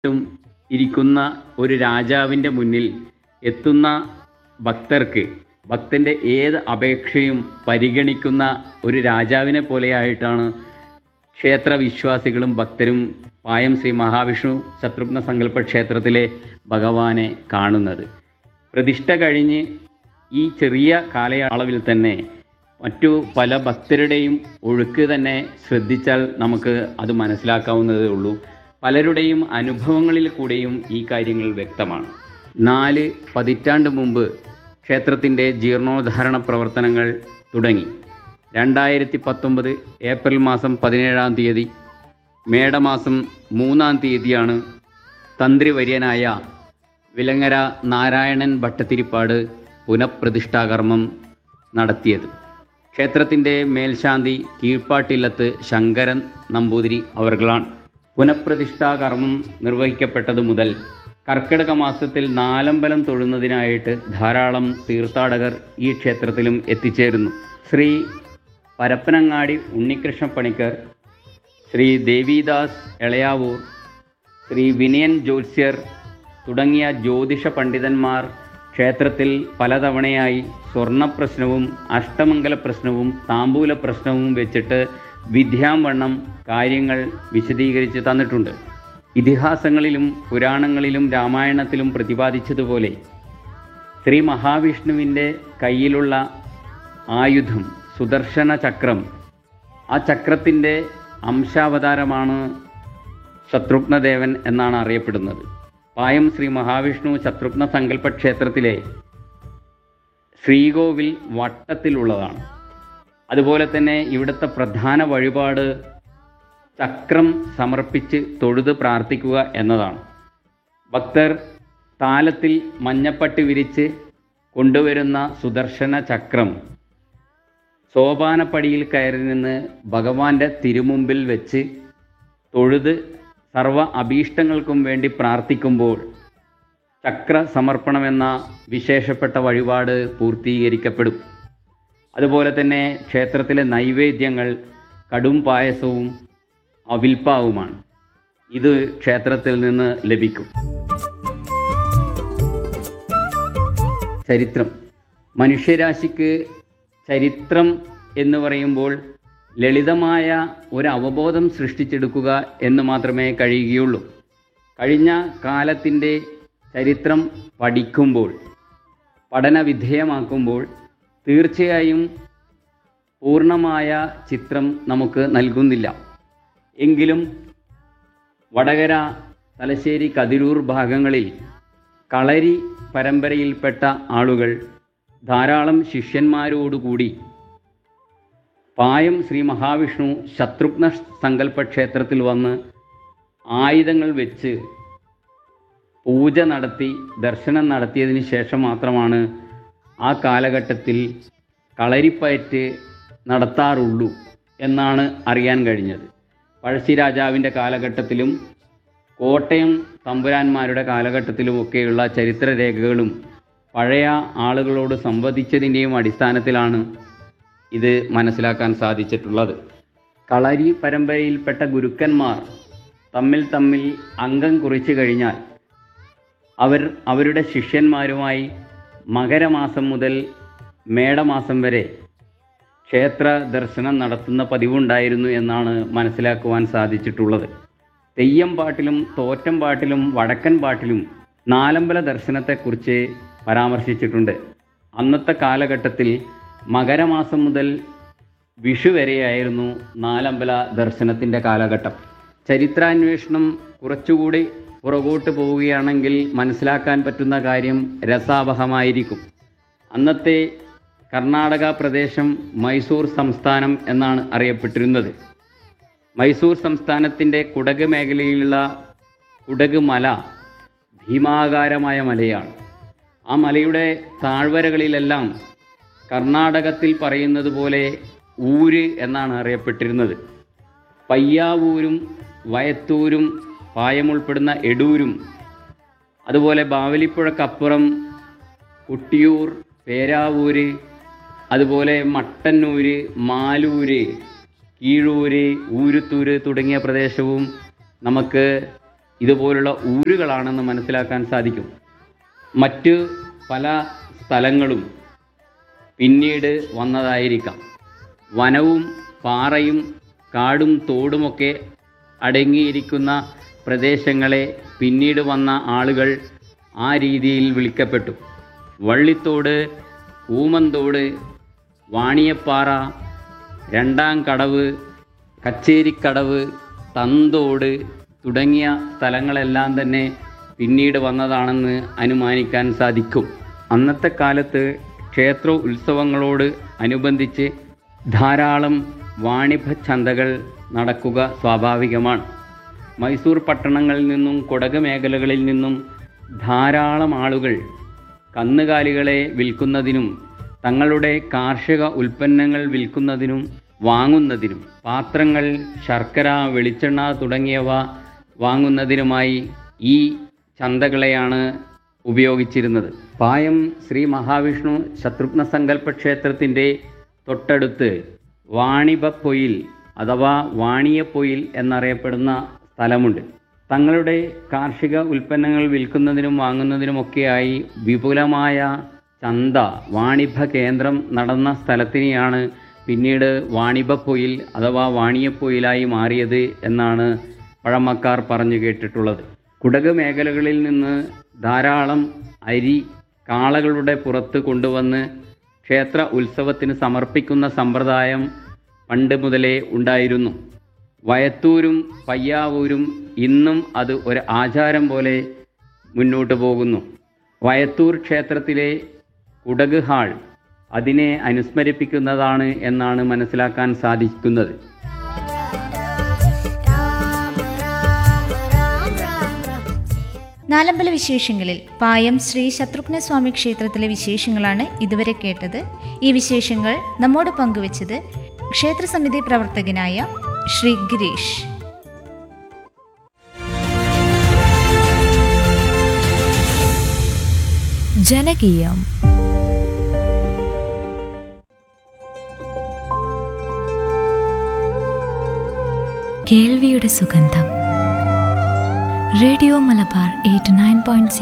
ും ഇരിക്കുന്ന ഒരു രാജാവിൻ്റെ മുന്നിൽ എത്തുന്ന ഭക്തർക്ക് ഭക്തൻ്റെ ഏത് അപേക്ഷയും പരിഗണിക്കുന്ന ഒരു രാജാവിനെ പോലെയായിട്ടാണ് ക്ഷേത്ര വിശ്വാസികളും ഭക്തരും പായം ശ്രീ മഹാവിഷ്ണു ശത്രുഘ്ന സങ്കല്പ ക്ഷേത്രത്തിലെ ഭഗവാനെ കാണുന്നത് പ്രതിഷ്ഠ കഴിഞ്ഞ് ഈ ചെറിയ കാലയളവിൽ തന്നെ മറ്റു പല ഭക്തരുടെയും ഒഴുക്ക് തന്നെ ശ്രദ്ധിച്ചാൽ നമുക്ക് അത് മനസ്സിലാക്കാവുന്നതേ ഉള്ളൂ പലരുടെയും അനുഭവങ്ങളിൽ കൂടെയും ഈ കാര്യങ്ങൾ വ്യക്തമാണ് നാല് പതിറ്റാണ്ട് മുമ്പ് ക്ഷേത്രത്തിൻ്റെ ജീർണോദ്ധാരണ പ്രവർത്തനങ്ങൾ തുടങ്ങി രണ്ടായിരത്തി പത്തൊമ്പത് ഏപ്രിൽ മാസം പതിനേഴാം തീയതി മേടമാസം മൂന്നാം തീയതിയാണ് തന്ത്രിവര്യനായ വിലങ്ങര നാരായണൻ ഭട്ടത്തിരിപ്പാട് പുനഃപ്രതിഷ്ഠാകർമ്മം നടത്തിയത് ക്ഷേത്രത്തിൻ്റെ മേൽശാന്തി കീഴ്പ്പാട്ടില്ലത്ത് ശങ്കരൻ നമ്പൂതിരി അവർകളാണ് പുനഃപ്രതിഷ്ഠാകർമ്മം നിർവഹിക്കപ്പെട്ടതു മുതൽ കർക്കിടക മാസത്തിൽ നാലമ്പലം തൊഴുന്നതിനായിട്ട് ധാരാളം തീർത്ഥാടകർ ഈ ക്ഷേത്രത്തിലും എത്തിച്ചേരുന്നു ശ്രീ പരപ്പനങ്ങാടി ഉണ്ണികൃഷ്ണ പണിക്കർ ശ്രീ ദേവിദാസ് എളയാവൂർ ശ്രീ വിനയൻ ജ്യോത്സ്യർ തുടങ്ങിയ ജ്യോതിഷ പണ്ഡിതന്മാർ ക്ഷേത്രത്തിൽ പലതവണയായി സ്വർണ്ണ പ്രശ്നവും അഷ്ടമംഗല പ്രശ്നവും താമ്പൂല പ്രശ്നവും വെച്ചിട്ട് വിദ്യാംവണ്ണം കാര്യങ്ങൾ വിശദീകരിച്ച് തന്നിട്ടുണ്ട് ഇതിഹാസങ്ങളിലും പുരാണങ്ങളിലും രാമായണത്തിലും പ്രതിപാദിച്ചതുപോലെ ശ്രീ മഹാവിഷ്ണുവിൻ്റെ കയ്യിലുള്ള ആയുധം സുദർശന ചക്രം ആ ചക്രത്തിൻ്റെ അംശാവതാരമാണ് ശത്രുഘ്നദേവൻ എന്നാണ് അറിയപ്പെടുന്നത് പായം ശ്രീ മഹാവിഷ്ണു ശത്രുഘ്ന സങ്കല്പ ക്ഷേത്രത്തിലെ ശ്രീകോവിൽ വട്ടത്തിലുള്ളതാണ് അതുപോലെ തന്നെ ഇവിടുത്തെ പ്രധാന വഴിപാട് ചക്രം സമർപ്പിച്ച് തൊഴുത് പ്രാർത്ഥിക്കുക എന്നതാണ് ഭക്തർ താലത്തിൽ മഞ്ഞപ്പട്ടി വിരിച്ച് കൊണ്ടുവരുന്ന സുദർശന ചക്രം സോപാനപ്പടിയിൽ കയറി നിന്ന് ഭഗവാന്റെ തിരുമുമ്പിൽ വെച്ച് തൊഴുത് സർവ അഭീഷ്ടങ്ങൾക്കും വേണ്ടി പ്രാർത്ഥിക്കുമ്പോൾ ചക്ര സമർപ്പണമെന്ന വിശേഷപ്പെട്ട വഴിപാട് പൂർത്തീകരിക്കപ്പെടും അതുപോലെ തന്നെ ക്ഷേത്രത്തിലെ നൈവേദ്യങ്ങൾ കടും പായസവും അവിൽപ്പാവുമാണ് ഇത് ക്ഷേത്രത്തിൽ നിന്ന് ലഭിക്കും ചരിത്രം മനുഷ്യരാശിക്ക് ചരിത്രം എന്ന് പറയുമ്പോൾ ലളിതമായ ഒരു അവബോധം സൃഷ്ടിച്ചെടുക്കുക എന്ന് മാത്രമേ കഴിയുകയുള്ളൂ കഴിഞ്ഞ കാലത്തിൻ്റെ ചരിത്രം പഠിക്കുമ്പോൾ പഠന വിധേയമാക്കുമ്പോൾ തീർച്ചയായും പൂർണ്ണമായ ചിത്രം നമുക്ക് നൽകുന്നില്ല എങ്കിലും വടകര തലശ്ശേരി കതിരൂർ ഭാഗങ്ങളിൽ കളരി പരമ്പരയിൽപ്പെട്ട ആളുകൾ ധാരാളം ശിഷ്യന്മാരോടുകൂടി പായം ശ്രീ മഹാവിഷ്ണു ശത്രുഘ്ന സങ്കല്പ ക്ഷേത്രത്തിൽ വന്ന് ആയുധങ്ങൾ വെച്ച് പൂജ നടത്തി ദർശനം നടത്തിയതിന് ശേഷം മാത്രമാണ് ആ കാലഘട്ടത്തിൽ കളരിപ്പയറ്റ് നടത്താറുള്ളൂ എന്നാണ് അറിയാൻ കഴിഞ്ഞത് പഴശ്ശിരാജാവിൻ്റെ കാലഘട്ടത്തിലും കോട്ടയം തമ്പുരാന്മാരുടെ കാലഘട്ടത്തിലുമൊക്കെയുള്ള ചരിത്രരേഖകളും പഴയ ആളുകളോട് സംവദിച്ചതിൻ്റെയും അടിസ്ഥാനത്തിലാണ് ഇത് മനസ്സിലാക്കാൻ സാധിച്ചിട്ടുള്ളത് കളരി പരമ്പരയിൽപ്പെട്ട ഗുരുക്കന്മാർ തമ്മിൽ തമ്മിൽ അംഗം കുറിച്ചു കഴിഞ്ഞാൽ അവർ അവരുടെ ശിഷ്യന്മാരുമായി മകരമാസം മുതൽ മേടമാസം വരെ ക്ഷേത്ര ദർശനം നടത്തുന്ന പതിവുണ്ടായിരുന്നു എന്നാണ് മനസ്സിലാക്കുവാൻ സാധിച്ചിട്ടുള്ളത് തെയ്യം പാട്ടിലും തോറ്റം പാട്ടിലും വടക്കൻ പാട്ടിലും നാലമ്പല ദർശനത്തെക്കുറിച്ച് പരാമർശിച്ചിട്ടുണ്ട് അന്നത്തെ കാലഘട്ടത്തിൽ മകരമാസം മുതൽ വിഷു വരെയായിരുന്നു നാലമ്പല ദർശനത്തിൻ്റെ കാലഘട്ടം ചരിത്രാന്വേഷണം കുറച്ചുകൂടി പുറകോട്ട് പോവുകയാണെങ്കിൽ മനസ്സിലാക്കാൻ പറ്റുന്ന കാര്യം രസാവഹമായിരിക്കും അന്നത്തെ കർണാടക പ്രദേശം മൈസൂർ സംസ്ഥാനം എന്നാണ് അറിയപ്പെട്ടിരുന്നത് മൈസൂർ സംസ്ഥാനത്തിൻ്റെ കുടക് മേഖലയിലുള്ള കുടക് മല ഭീമാകാരമായ മലയാണ് ആ മലയുടെ താഴ്വരകളിലെല്ലാം കർണാടകത്തിൽ പറയുന്നത് പോലെ ഊര് എന്നാണ് അറിയപ്പെട്ടിരുന്നത് പയ്യാവൂരും വയത്തൂരും പായമുൾപ്പെടുന്ന എടൂരും അതുപോലെ ബാവലിപ്പുഴക്കപ്പുറം കുട്ടിയൂർ പേരാവൂര് അതുപോലെ മട്ടന്നൂര് മാലൂര് കീഴൂര് ഊരുത്തൂര് തുടങ്ങിയ പ്രദേശവും നമുക്ക് ഇതുപോലുള്ള ഊരുകളാണെന്ന് മനസ്സിലാക്കാൻ സാധിക്കും മറ്റ് പല സ്ഥലങ്ങളും പിന്നീട് വന്നതായിരിക്കാം വനവും പാറയും കാടും തോടുമൊക്കെ അടങ്ങിയിരിക്കുന്ന പ്രദേശങ്ങളെ പിന്നീട് വന്ന ആളുകൾ ആ രീതിയിൽ വിളിക്കപ്പെട്ടു വള്ളിത്തോട് ഊമന്തോട് വാണിയപ്പാറ രണ്ടാം കടവ് കച്ചേരിക്കടവ് തന്തോട് തുടങ്ങിയ സ്ഥലങ്ങളെല്ലാം തന്നെ പിന്നീട് വന്നതാണെന്ന് അനുമാനിക്കാൻ സാധിക്കും അന്നത്തെ കാലത്ത് ക്ഷേത്ര ഉത്സവങ്ങളോട് അനുബന്ധിച്ച് ധാരാളം വാണിഭ ചന്തകൾ നടക്കുക സ്വാഭാവികമാണ് മൈസൂർ പട്ടണങ്ങളിൽ നിന്നും കൊടക് മേഖലകളിൽ നിന്നും ധാരാളം ആളുകൾ കന്നുകാലികളെ വിൽക്കുന്നതിനും തങ്ങളുടെ കാർഷിക ഉൽപ്പന്നങ്ങൾ വിൽക്കുന്നതിനും വാങ്ങുന്നതിനും പാത്രങ്ങൾ ശർക്കര വെളിച്ചെണ്ണ തുടങ്ങിയവ വാങ്ങുന്നതിനുമായി ഈ ചന്തകളെയാണ് ഉപയോഗിച്ചിരുന്നത് പായം ശ്രീ മഹാവിഷ്ണു ശത്രുഘ്ന സങ്കല്പ ക്ഷേത്രത്തിൻ്റെ തൊട്ടടുത്ത് വാണിഭപ്പൊയിൽ അഥവാ വാണിയപ്പൊയിൽ എന്നറിയപ്പെടുന്ന സ്ഥലമുണ്ട് തങ്ങളുടെ കാർഷിക ഉൽപ്പന്നങ്ങൾ വിൽക്കുന്നതിനും വാങ്ങുന്നതിനുമൊക്കെയായി വിപുലമായ ചന്ത വാണിഭ കേന്ദ്രം നടന്ന സ്ഥലത്തിനെയാണ് പിന്നീട് വാണിഭപ്പൊയിൽ അഥവാ വാണിയപ്പൊയിലായി മാറിയത് എന്നാണ് പഴമക്കാർ പറഞ്ഞു കേട്ടിട്ടുള്ളത് കുടക് മേഖലകളിൽ നിന്ന് ധാരാളം അരി കാളകളുടെ പുറത്ത് കൊണ്ടുവന്ന് ക്ഷേത്ര ഉത്സവത്തിന് സമർപ്പിക്കുന്ന സമ്പ്രദായം പണ്ട് മുതലേ ഉണ്ടായിരുന്നു വയത്തൂരും പയ്യാവൂരും ഇന്നും അത് ഒരു ആചാരം പോലെ മുന്നോട്ട് പോകുന്നു വയത്തൂർ ക്ഷേത്രത്തിലെ കുടക് ഹാൾ അതിനെ അനുസ്മരിപ്പിക്കുന്നതാണ് എന്നാണ് മനസ്സിലാക്കാൻ സാധിക്കുന്നത് നാലമ്പല വിശേഷങ്ങളിൽ പായം ശ്രീ ശത്രുഘ്നസ്വാമി ക്ഷേത്രത്തിലെ വിശേഷങ്ങളാണ് ഇതുവരെ കേട്ടത് ഈ വിശേഷങ്ങൾ നമ്മോട് പങ്കുവച്ചത് ക്ഷേത്രസമിതി പ്രവർത്തകനായ ശ്രീ ഗിരീഷ് ജനകീയം കേൾവിയുടെ സുഗന്ധം radio Malabar eight nine point